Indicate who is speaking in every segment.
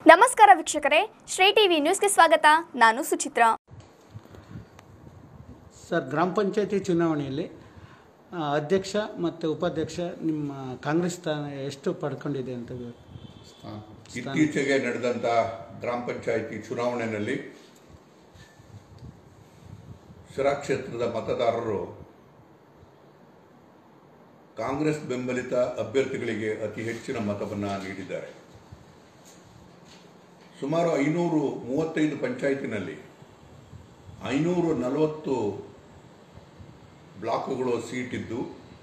Speaker 1: ನಮಸ್ಕಾರ ವೀಕ್ಷಕರೇ ಶ್ರೀ ಟಿವಿ ನ್ಯೂಸ್ಗೆ ಸ್ವಾಗತ ನಾನು ಸುಚಿತ್ರಾ
Speaker 2: ಸರ್ ಗ್ರಾಮ ಪಂಚಾಯತಿ ಚುನಾವಣೆಯಲ್ಲಿ ಆ, ಅಧ್ಯಕ್ಷ ಮತ್ತು ಉಪಾಧ್ಯಕ್ಷ ನಿಮ್ಮ ಕಾಂಗ್ರೆಸ್ ಸ್ಥಾನ ಎಷ್ಟು ಪಡ್ಕೊಂಡಿದೆ ಅಂತ ಗೊತ್ತು?
Speaker 3: ಇತ್ತೀಚೆಗೆ ನಡೆದಂಥ ಗ್ರಾಮ ಪಂಚಾಯಿತಿ ಚುನಾವಣೆಯಲ್ಲಿ ಶಿರಾ ಕ್ಷೇತ್ರದ ಮತದಾರರು ಕಾಂಗ್ರೆಸ್ ಬೆಂಬಲಿತ ಅಭ್ಯರ್ಥಿಗಳಿಗೆ ಅತಿ ಹೆಚ್ಚಿನ ಮತವನ್ನು ನೀಡಿದ್ದಾರೆ ಸುಮಾರು ಐನೂರು ಮೂವತ್ತೈದು ಪಂಚಾಯತಿನಲ್ಲಿ ಐನೂರು ನಲವತ್ತು ಬ್ಲಾಕ್ಗಳು ಸೀಟಿದ್ದು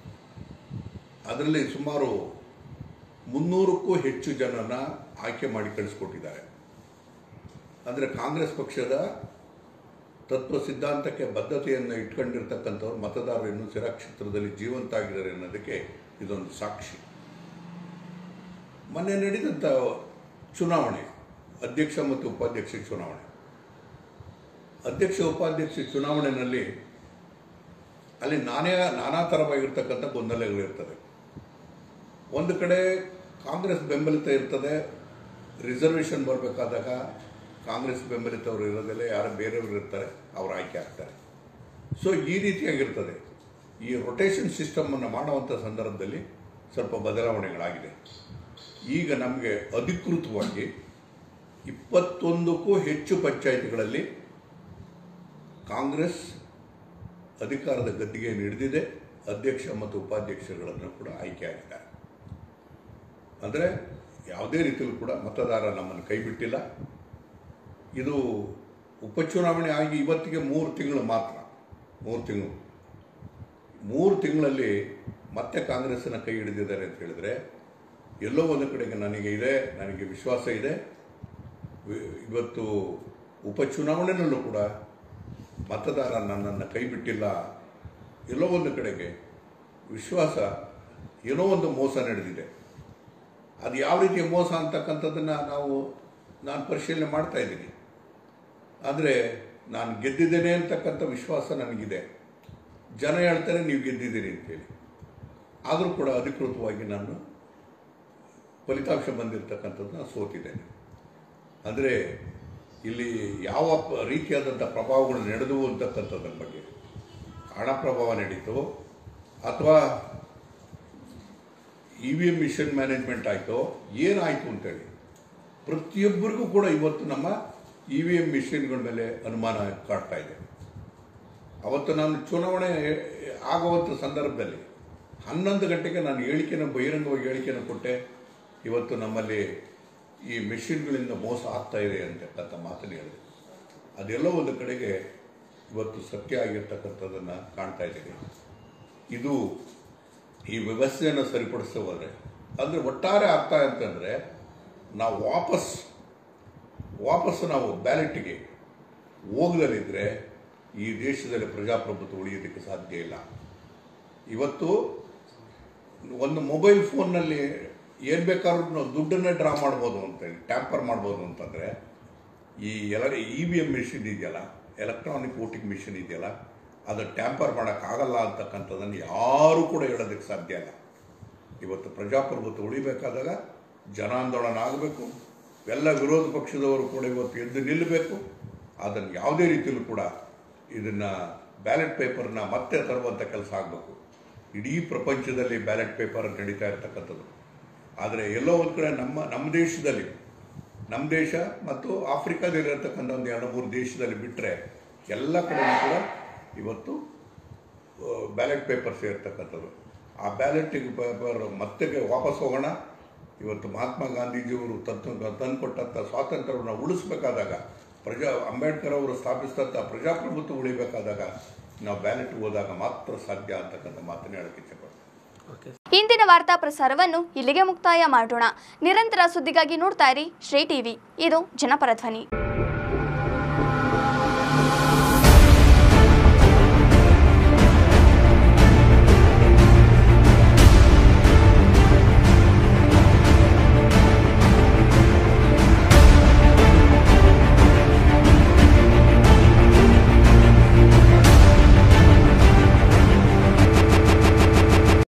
Speaker 3: ಅದರಲ್ಲಿ ಸುಮಾರು ಮುನ್ನೂರಕ್ಕೂ ಹೆಚ್ಚು ಜನನ ಆಯ್ಕೆ ಮಾಡಿ ಕಳಿಸ್ಕೊಟ್ಟಿದ್ದಾರೆ ಅಂದರೆ ಕಾಂಗ್ರೆಸ್ ಪಕ್ಷದ ತತ್ವ ಸಿದ್ಧಾಂತಕ್ಕೆ ಬದ್ಧತೆಯನ್ನು ಇಟ್ಕೊಂಡಿರ್ತಕ್ಕಂಥವ್ರು ಮತದಾರರು ಇನ್ನೂ ಸಿರಾ ಕ್ಷೇತ್ರದಲ್ಲಿ ಜೀವಂತ ಆಗಿದ್ದಾರೆ ಅನ್ನೋದಕ್ಕೆ ಇದೊಂದು ಸಾಕ್ಷಿ ಮೊನ್ನೆ ನಡೆದಂಥ ಚುನಾವಣೆ ಅಧ್ಯಕ್ಷ ಮತ್ತು ಉಪಾಧ್ಯಕ್ಷ ಚುನಾವಣೆ ಅಧ್ಯಕ್ಷ ಉಪಾಧ್ಯಕ್ಷ ಚುನಾವಣೆಯಲ್ಲಿ ಅಲ್ಲಿ ನಾನೇ ನಾನಾ ಥರವಾಗಿರ್ತಕ್ಕಂಥ ಗೊಂದಲಗಳಿರ್ತದೆ ಒಂದು ಕಡೆ ಕಾಂಗ್ರೆಸ್ ಬೆಂಬಲಿತ ಇರ್ತದೆ ರಿಸರ್ವೇಷನ್ ಬರಬೇಕಾದಾಗ ಕಾಂಗ್ರೆಸ್ ಬೆಂಬಲಿತವರು ಇರೋದಿಲ್ಲ ಯಾರು ಬೇರೆಯವರು ಇರ್ತಾರೆ ಅವ್ರು ಆಯ್ಕೆ ಆಗ್ತಾರೆ ಸೊ ಈ ರೀತಿಯಾಗಿರ್ತದೆ ಈ ರೊಟೇಷನ್ ಸಿಸ್ಟಮನ್ನು ಮಾಡುವಂಥ ಸಂದರ್ಭದಲ್ಲಿ ಸ್ವಲ್ಪ ಬದಲಾವಣೆಗಳಾಗಿದೆ ಈಗ ನಮಗೆ ಅಧಿಕೃತವಾಗಿ ಇಪ್ಪತ್ತೊಂದಕ್ಕೂ ಹೆಚ್ಚು ಪಂಚಾಯಿತಿಗಳಲ್ಲಿ ಕಾಂಗ್ರೆಸ್ ಅಧಿಕಾರದ ಗದ್ದಿಗೆ ಹಿಡಿದಿದೆ ಅಧ್ಯಕ್ಷ ಮತ್ತು ಉಪಾಧ್ಯಕ್ಷಗಳನ್ನು ಕೂಡ ಆಯ್ಕೆಯಾಗಿದ್ದಾರೆ ಅಂದರೆ ಯಾವುದೇ ರೀತಿಯಲ್ಲೂ ಕೂಡ ಮತದಾರ ನಮ್ಮನ್ನು ಕೈ ಬಿಟ್ಟಿಲ್ಲ ಇದು ಉಪಚುನಾವಣೆ ಆಗಿ ಇವತ್ತಿಗೆ ಮೂರು ತಿಂಗಳು ಮಾತ್ರ ಮೂರು ತಿಂಗಳು ಮೂರು ತಿಂಗಳಲ್ಲಿ ಮತ್ತೆ ಕಾಂಗ್ರೆಸ್ಸನ್ನು ಕೈ ಹಿಡಿದಿದ್ದಾರೆ ಅಂತ ಹೇಳಿದ್ರೆ ಎಲ್ಲೋ ಒಂದು ಕಡೆಗೆ ನನಗೆ ಇದೆ ನನಗೆ ವಿಶ್ವಾಸ ಇದೆ ವಿ- ಇವತ್ತು ಉಪಚುನಾವಣೆಯಲ್ಲೂ ಕೂಡ ಮತದಾರ ನನ್ನನ್ನು ಕೈ ಬಿಟ್ಟಿಲ್ಲ ಎಲ್ಲೋ ಒಂದು ಕಡೆಗೆ ವಿಶ್ವಾಸ ಏನೋ ಒಂದು ಮೋಸ ನಡೆದಿದೆ ಅದು ಯಾವ ರೀತಿಯ ಮೋಸ ಅಂತಕ್ಕಂಥದ್ದನ್ನು ನಾವು ನಾನು ಪರಿಶೀಲನೆ ಮಾಡ್ತಾ ಇದ್ದೀನಿ ಆದರೆ ನಾನು ಗೆದ್ದಿದ್ದೇನೆ ಅಂತಕ್ಕಂಥ ವಿಶ್ವಾಸ ನನಗಿದೆ ಜನ ಹೇಳ್ತಾರೆ ನೀವು ಗೆದ್ದಿದ್ದೀರಿ ಅಂತೇಳಿ ಆದರೂ ಕೂಡ ಅಧಿಕೃತವಾಗಿ ನಾನು ಫಲಿತಾಂಶ ಬಂದಿರತಕ್ಕಂಥದ್ದನ್ನ ಸೋತಿದ್ದೇನೆ ಅಂದರೆ ಇಲ್ಲಿ ಯಾವ ಪ- ರೀತಿಯಾದಂಥ ಪ್ರಭಾವಗಳು ನಡೆದವು ಅಂತಕ್ಕಂಥದ್ರ ಬಗ್ಗೆ ಹಣ ಪ್ರಭಾವ ನಡೀತು ಅಥವಾ E V M machine management ಆಯಿತು ಏನಾಯಿತು ಅಂತೇಳಿ ಪ್ರತಿಯೊಬ್ಬರಿಗೂ ಕೂಡ ಇವತ್ತು ನಮ್ಮ ಇ ವಿ ಎಮ್ ಮಿಷನ್ಗಳ ಮೇಲೆ ಅನುಮಾನ ಕಾಡ್ತಾ ಇದೆ ಅವತ್ತು ನಾನು ಚುನಾವಣೆ ಆಗುವಂಥ ಸಂದರ್ಭದಲ್ಲಿ ಹನ್ನೊಂದು ಗಂಟೆಗೆ ನಾನು ಹೇಳಿಕೆನ ಬಹಿರಂಗವಾಗಿ ಹೇಳಿಕೆಯನ್ನು ಕೊಟ್ಟೆ ಇವತ್ತು ನಮ್ಮಲ್ಲಿ ಈ ಮೆಷಿನ್ಗಳಿಂದ ಮೋಸ ಆಗ್ತಾ ಇದೆ ಅಂತಕ್ಕಂಥ ಮಾತನ್ನು ಹೇಳಿದೆ ಅದೆಲ್ಲೋ ಒಂದು ಕಡೆಗೆ ಇವತ್ತು ಸತ್ಯ ಆಗಿರ್ತಕ್ಕಂಥದ್ದನ್ನು ಕಾಣ್ತಾ ಇದ್ದೀನಿ ಇದು ಈ ವ್ಯವಸ್ಥೆಯನ್ನು ಸರಿಪಡಿಸ್ತಾ ಹೋದರೆ ಅಂದರೆ ಒಟ್ಟಾರೆ ಅರ್ಥ ಅಂತಂದರೆ ನಾವು ವಾಪಸ್ ವಾಪಸ್ಸು ನಾವು ಬ್ಯಾಲೆಟ್ಗೆ ಹೋಗದಲ್ಲಿದ್ದರೆ ಈ ದೇಶದಲ್ಲಿ ಪ್ರಜಾಪ್ರಭುತ್ವ ಉಳಿಯೋದಕ್ಕೆ ಸಾಧ್ಯ ಇಲ್ಲ ಇವತ್ತು ಒಂದು ಮೊಬೈಲ್ ಫೋನ್ನಲ್ಲಿ ಏನು ಬೇಕಾದ್ರೂ ನಾವು ದುಡ್ಡನ್ನೇ ಡ್ರಾ ಮಾಡ್ಬೋದು ಅಂತ ಟ್ಯಾಂಪರ್ ಮಾಡ್ಬೋದು ಅಂತಂದರೆ ಈ ಎಲ್ಲ ಇ ವಿ ಎಮ್ ಮಿಷಿನ್ ಇದೆಯಲ್ಲ ಎಲೆಕ್ಟ್ರಾನಿಕ್ ವೋಟಿಂಗ್ ಮಿಷಿನ್ ಇದೆಯಲ್ಲ ಅದು ಟ್ಯಾಂಪರ್ ಮಾಡೋಕ್ಕಾಗಲ್ಲ ಅಂತಕ್ಕಂಥದ್ದನ್ನು ಯಾರೂ ಕೂಡ ಹೇಳೋದಕ್ಕೆ ಸಾಧ್ಯ ಇಲ್ಲ ಇವತ್ತು ಪ್ರಜಾಪ್ರಭುತ್ವ ಉಳಿಬೇಕಾದಾಗ ಜನಾಂದೋಲನ ಆಗಬೇಕು ಎಲ್ಲ ವಿರೋಧ ಪಕ್ಷದವರು ಕೂಡ ಇವತ್ತು ಎದ್ದು ನಿಲ್ಲಬೇಕು ಅದನ್ನು ಯಾವುದೇ ರೀತಿಯಲ್ಲೂ ಕೂಡ ಇದನ್ನು ಬ್ಯಾಲೆಟ್ ಪೇಪರ್ನ ಮತ್ತೆ ತರುವಂಥ ಕೆಲಸ ಆಗಬೇಕು ಇಡೀ ಪ್ರಪಂಚದಲ್ಲಿ ಬ್ಯಾಲೆಟ್ ಪೇಪರ್ ನಡೀತಾ ಇರತಕ್ಕಂಥದ್ದು ಆದರೆ ಎಲ್ಲೋ ಒಂದು ಕಡೆ ನಮ್ಮ ನಮ್ಮ ದೇಶದಲ್ಲಿ ನಮ್ಮ ದೇಶ ಮತ್ತು ಆಫ್ರಿಕಾದಲ್ಲಿರತಕ್ಕಂಥ ಒಂದು ಎರಡು ಮೂರು ದೇಶದಲ್ಲಿ ಬಿಟ್ಟರೆ ಎಲ್ಲ ಕಡೆಯೂ ಕೂಡ ಇವತ್ತು ಬ್ಯಾಲೆಟ್ ಪೇಪರ್ಸ್ ಇರ್ತಕ್ಕಂಥದ್ದು ಆ ಬ್ಯಾಲೆಟ್ ಪೇಪರ್ ಮತ್ತೆ ವಾಪಸ್ ಹೋಗೋಣ ಇವತ್ತು ಮಹಾತ್ಮ ಗಾಂಧೀಜಿಯವರು ತತ್ವ ತಂದುಕೊಟ್ಟಂಥ ಸ್ವಾತಂತ್ರ್ಯವನ್ನು ಉಳಿಸ್ಬೇಕಾದಾಗ ಪ್ರಜಾ ಅಂಬೇಡ್ಕರ್ ಅವರು ಸ್ಥಾಪಿಸಿದಂಥ ಪ್ರಜಾಪ್ರಭುತ್ವ ಉಳಿಬೇಕಾದಾಗ ನಾವು ಬ್ಯಾಲೆಟ್ ಹೋದಾಗ ಮಾತ್ರ ಸಾಧ್ಯ ಅಂತಕ್ಕಂಥ ಮಾತನ್ನು ಹೇಳಕ್ಕೆ ಇಚ್ಛೆಪಡ್ತೀನಿ
Speaker 2: ಓಕೆ
Speaker 1: ಇಂದಿನ ವಾರ್ತಾ ಪ್ರಸಾರವನ್ನು ಇಲ್ಲಿಗೆ ಮುಕ್ತಾಯ ಮಾಡೋಣ ನಿರಂತರ ಸುದ್ದಿಗಾಗಿ ನೋಡ್ತಾ ಇರಿ ಶ್ರೀ ಟಿವಿ ಇದು ಜನಪರ ಧ್ವನಿ